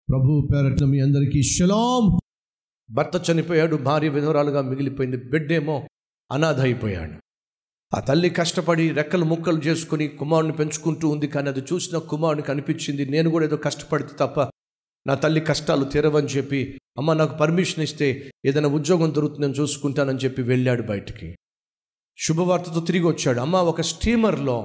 ప్రభు పేరట్ల మీ అందరికీ షలాం భర్త చనిపోయాడు భార్య విధవరాలుగా మిగిలిపోయింది బిడ్డేమో అనాథ అయిపోయాడు ఆ తల్లి కష్టపడి రెక్కలు ముక్కలు చేసుకుని కుమారుని పెంచుకుంటూ ఉంది కానీ అది చూసిన కుమారునికి అనిపించింది నేను కూడా ఏదో కష్టపడితే తప్ప నా తల్లి కష్టాలు తీరవని చెప్పి అమ్మ నాకు పర్మిషన్ ఇస్తే ఏదైనా ఉద్యోగం దొరుకుతుందని చూసుకుంటానని చెప్పి వెళ్ళాడు బయటికి శుభవార్తతో తిరిగి వచ్చాడు అమ్మ ఒక స్టీమర్లో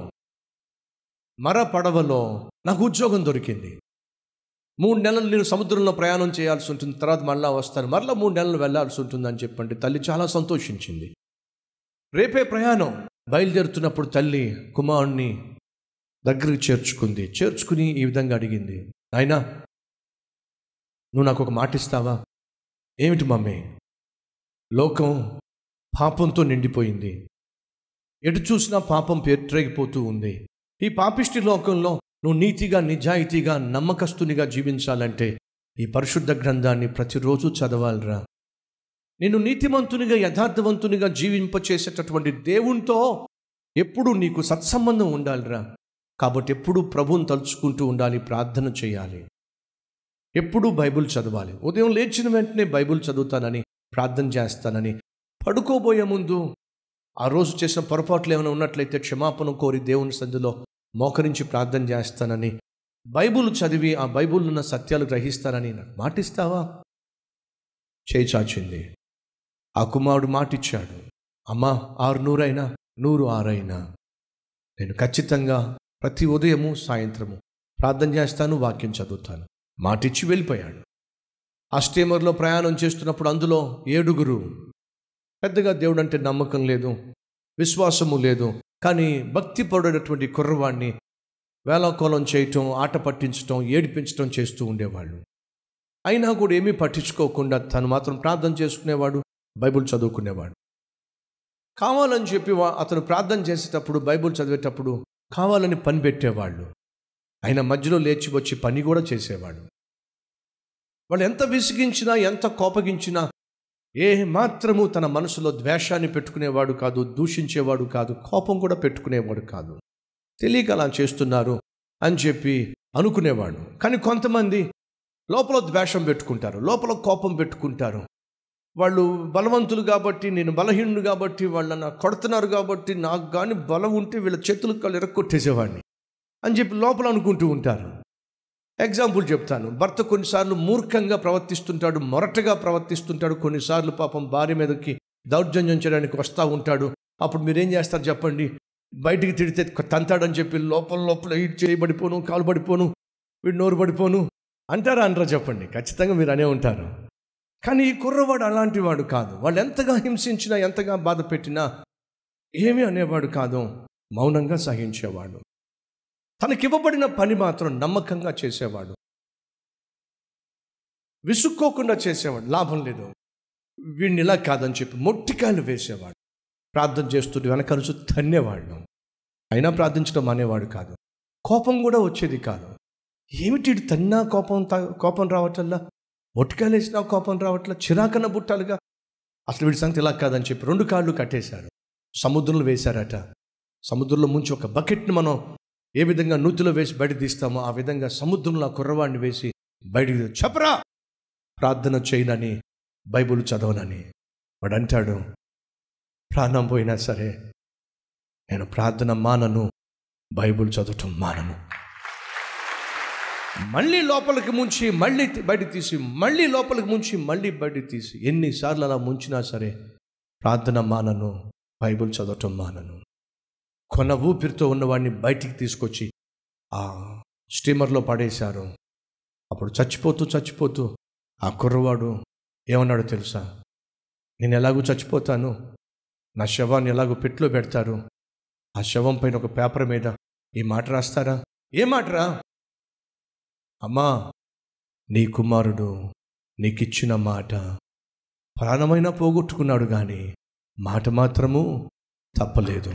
మర పడవలో నాకు ఉద్యోగం దొరికింది మూడు నెలలు నేను సముద్రంలో ప్రయాణం చేయాల్సి ఉంటుంది తర్వాత మళ్ళా వస్తాను మరలా మూడు నెలలు వెళ్ళాల్సి ఉంటుంది అని చెప్పండి తల్లి చాలా సంతోషించింది రేపే ప్రయాణం బయలుదేరుతున్నప్పుడు తల్లి కుమారుణ్ణి దగ్గరికి చేర్చుకుంది చేర్చుకుని ఈ విధంగా అడిగింది నాయనా నువ్వు నాకు ఒక మాట ఇస్తావా ఏమిటి మమ్మీ లోకం పాపంతో నిండిపోయింది ఎటు చూసినా పాపం పేట్రేగిపోతూ ఉంది ఈ పాపిష్టి లోకంలో నువ్వు నీతిగా నిజాయితీగా నమ్మకస్తునిగా జీవించాలంటే ఈ పరిశుద్ధ గ్రంథాన్ని ప్రతిరోజు చదవాలిరా నేను నీతిమంతునిగా యథార్థవంతునిగా జీవింపచేసేటటువంటి దేవునితో ఎప్పుడు నీకు సత్సంబంధం ఉండాలిరా కాబట్టి ఎప్పుడు ప్రభువుని తలుచుకుంటూ ఉండాలి ప్రార్థన చేయాలి ఎప్పుడూ బైబిల్ చదవాలి ఉదయం లేచిన వెంటనే బైబిల్ చదువుతానని ప్రార్థన చేస్తానని పడుకోబోయే ముందు ఆ రోజు చేసిన పొరపాట్లు ఏమైనా ఉన్నట్లయితే క్షమాపణ కోరి దేవుని సందులో మోకరించి ప్రార్థన చేస్తానని బైబుల్ చదివి ఆ బైబుల్ ఉన్న సత్యాలు గ్రహిస్తానని నాకు మాటిస్తావా చేయి చాచింది ఆ కుమారుడు మాటిచ్చాడు అమ్మా ఆరు నూరైనా నూరు ఆరైనా నేను ఖచ్చితంగా ప్రతి ఉదయము సాయంత్రము ప్రార్థన చేస్తాను వాక్యం చదువుతాను మాటిచ్చి వెళ్ళిపోయాడు ఆ స్టీమర్లో ప్రయాణం చేస్తున్నప్పుడు అందులో ఏడుగురు పెద్దగా దేవుడు అంటే నమ్మకం లేదు విశ్వాసము లేదు కానీ భక్తి పడేటటువంటి కుర్రవాడిని వేలాకోలం చేయటం ఆట పట్టించటం ఏడిపించటం చేస్తూ ఉండేవాళ్ళు అయినా కూడా ఏమీ పట్టించుకోకుండా తను మాత్రం ప్రార్థన చేసుకునేవాడు బైబిల్ చదువుకునేవాడు కావాలని చెప్పి వా- అతను ప్రార్థన చేసేటప్పుడు బైబిల్ చదివేటప్పుడు కావాలని పని పెట్టేవాళ్ళు ఆయన మధ్యలో లేచి వచ్చి పని కూడా చేసేవాడు వాళ్ళు ఎంత విసిగించినా ఎంత కోపగించినా ఏ మాత్రము తన మనసులో ద్వేషాన్ని పెట్టుకునేవాడు కాదు దూషించేవాడు కాదు కోపం కూడా పెట్టుకునేవాడు కాదు తెలియక అలా చేస్తున్నారు అని చెప్పి అనుకునేవాడు కానీ కొంతమంది లోపల ద్వేషం పెట్టుకుంటారు లోపల కోపం పెట్టుకుంటారు వాళ్ళు బలవంతులు కాబట్టి నేను బలహీనుడు కాబట్టి వాళ్ళు నా కొడుతున్నారు కాబట్టి నాకు కానీ బలం ఉంటే వీళ్ళ చేతులు కాళ్ళు ఎరక్కొట్టేసేవాడిని అని చెప్పి లోపల అనుకుంటూ ఉంటారు ఎగ్జాంపుల్ చెప్తాను భర్త కొన్నిసార్లు మూర్ఖంగా ప్రవర్తిస్తుంటాడు మొరటగా ప్రవర్తిస్తుంటాడు కొన్నిసార్లు పాపం భార్య మీదకి దౌర్జన్యం చేయడానికి వస్తూ ఉంటాడు అప్పుడు మీరేం చేస్తారు చెప్పండి బయటికి తిడితే తంతాడని చెప్పి లోపల లోపల ఇటు చేయబడిపోను కాలు పడిపోను వీడు నోరు పడిపోను అంటారా అనరా చెప్పండి ఖచ్చితంగా మీరు అనే ఉంటారు కానీ ఈ కుర్రవాడు అలాంటి వాడు కాదు వాళ్ళు ఎంతగా హింసించినా ఎంతగా బాధ పెట్టినా ఏమీ అనేవాడు కాదు మౌనంగా సహించేవాడు తనకివ్వబడిన పని మాత్రం నమ్మకంగా చేసేవాడు విసుక్కోకుండా చేసేవాడు లాభం లేదు వీడిని ఇలా కాదని చెప్పి మొట్టికాయలు వేసేవాడు ప్రార్థన చేస్తుంటే వెనకరుచు తన్నేవాడు అయినా ప్రార్థించడం అనేవాడు కాదు కోపం కూడా వచ్చేది కాదు ఏమిటి ఈడు తన్నా కోపం తా- కోపం రావట్లా మొట్టికాయలు వేసినా కోపం రావట్లా చిరాకన బుట్టాలుగా అసలు వీడి సంగతి ఇలా కాదని చెప్పి రెండు కాళ్ళు కట్టేశారు సముద్రంలో వేశారట సముద్రంలో ముంచి ఒక బకెట్ని మనం ఏ విధంగా నూతిలో వేసి బయట తీస్తామో ఆ విధంగా సముద్రంలో ఆ కుర్రవాడిని వేసి బయటికి తీ- చెప్పరా ప్రార్థన చేయనని బైబుల్ చదవనని వాడు అంటాడు ప్రాణం పోయినా సరే నేను ప్రార్థన మానను బైబుల్ చదవటం మానను మళ్ళీ లోపలికి ముంచి మళ్ళీ తి- బయట తీసి మళ్ళీ లోపలికి ముంచి మళ్ళీ బయట తీసి ఎన్నిసార్లు అలా ముంచినా సరే ప్రార్థన మానను బైబుల్ చదవటం మానను కొన ఊపిరితో ఉన్నవాడిని బయటికి తీసుకొచ్చి ఆ స్టీమర్లో పడేశారు అప్పుడు చచ్చిపోతూ చచ్చిపోతూ ఆ కుర్రవాడు ఏమన్నాడో తెలుసా నేను ఎలాగూ చచ్చిపోతాను నా శవాన్ని ఎలాగో పెట్టులో పెడతారు ఆ శవం పైన ఒక పేపర్ మీద ఈ మాట రాస్తారా ఏ మాటరా అమ్మా నీ కుమారుడు నీకిచ్చిన మాట ప్రాణమైన పోగొట్టుకున్నాడు కానీ మాట మాత్రము తప్పలేదు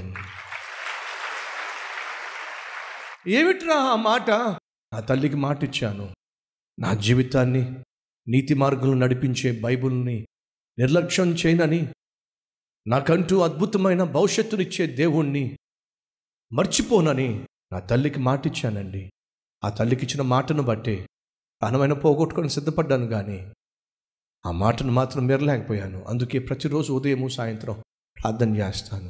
ఏమిట్రా ఆ మాట నా తల్లికి మాట ఇచ్చాను నా జీవితాన్ని నీతి మార్గంలో నడిపించే బైబిల్ని నిర్లక్ష్యం చేయనని నాకంటూ అద్భుతమైన భవిష్యత్తునిచ్చే దేవుణ్ణి మర్చిపోనని నా తల్లికి మాట ఇచ్చానండి ఆ తల్లికి ఇచ్చిన మాటను బట్టే ప్రాణమైన పోగొట్టుకొని సిద్ధపడ్డాను కానీ ఆ మాటను మాత్రం మెరలేకపోయాను అందుకే ప్రతిరోజు ఉదయము సాయంత్రం ప్రార్థన చేస్తాను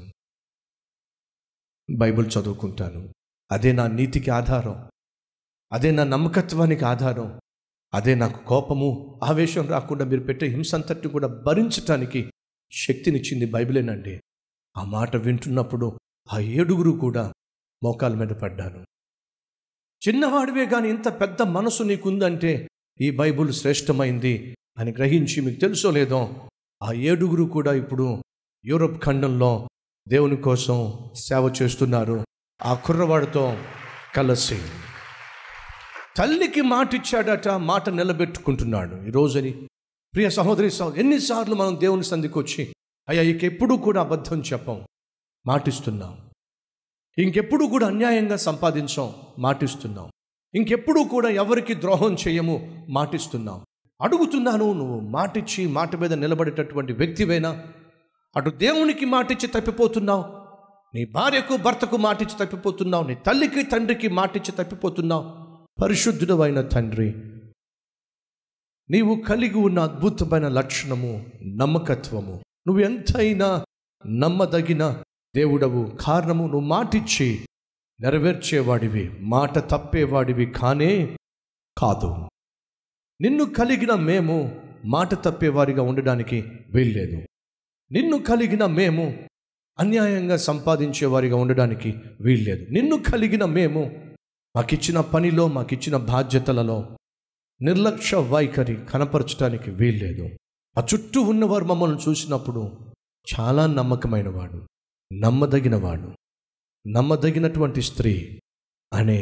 బైబిల్ చదువుకుంటాను అదే నా నీతికి ఆధారం అదే నా నమ్మకత్వానికి ఆధారం అదే నాకు కోపము ఆవేశం రాకుండా మీరు పెట్టే హింస అంతటిని కూడా భరించటానికి శక్తినిచ్చింది బైబిలేనండి ఆ మాట వింటున్నప్పుడు ఆ ఏడుగురు కూడా మోకాల మీద పడ్డాను చిన్నవాడివే కానీ ఇంత పెద్ద మనసు నీకుందంటే ఈ బైబుల్ శ్రేష్టమైంది అని గ్రహించి మీకు తెలుసో లేదో ఆ ఏడుగురు కూడా ఇప్పుడు యూరోప్ ఖండంలో దేవుని కోసం సేవ చేస్తున్నారు ఆ కుర్రవాడితో కలిసి తల్లికి మాట ఇచ్చాడట మాట నిలబెట్టుకుంటున్నాడు ఈ రోజుని ప్రియ సహోదరి సహోదరు ఎన్నిసార్లు మనం దేవుని సంధికి వచ్చి అయ్యా ఇంకెప్పుడు కూడా అబద్ధం చెప్పం మాటిస్తున్నాం ఇంకెప్పుడు కూడా అన్యాయంగా సంపాదించాం మాటిస్తున్నాం ఇంకెప్పుడు కూడా ఎవరికి ద్రోహం చేయము మాటిస్తున్నాం అడుగుతున్నాను నువ్వు మాటిచ్చి మాట మీద నిలబడేటటువంటి వ్యక్తివైనా అటు దేవునికి మాటిచ్చి తప్పిపోతున్నావు నీ భార్యకు భర్తకు మాటిచ్చి తప్పిపోతున్నావు నీ తల్లికి తండ్రికి మాటిచ్చి తప్పిపోతున్నావు పరిశుద్ధుడు అయిన తండ్రి నీవు కలిగి ఉన్న అద్భుతమైన లక్షణము నమ్మకత్వము నువ్వు ఎంతైనా నమ్మదగిన దేవుడవు కారణము నువ్వు మాటిచ్చి నెరవేర్చేవాడివి మాట తప్పేవాడివి కానే కాదు నిన్ను కలిగిన మేము మాట తప్పేవారిగా ఉండడానికి వీల్లేదు నిన్ను కలిగిన మేము అన్యాయంగా సంపాదించేవారిగా ఉండడానికి వీల్లేదు నిన్ను కలిగిన మేము మాకిచ్చిన పనిలో మాకిచ్చిన బాధ్యతలలో నిర్లక్ష్య వైఖరి కనపరచడానికి వీల్లేదు ఆ చుట్టూ ఉన్నవారు మమ్మల్ని చూసినప్పుడు చాలా నమ్మకమైన వాడు నమ్మదగినవాడు నమ్మదగినటువంటి స్త్రీ అనే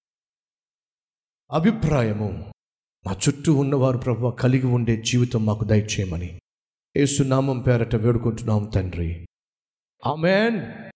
అభిప్రాయము మా చుట్టూ ఉన్నవారు ప్రభు కలిగి ఉండే జీవితం మాకు దయచేయమని ఏసునామం పేరట వేడుకుంటున్నాం తండ్రి ఆమెన్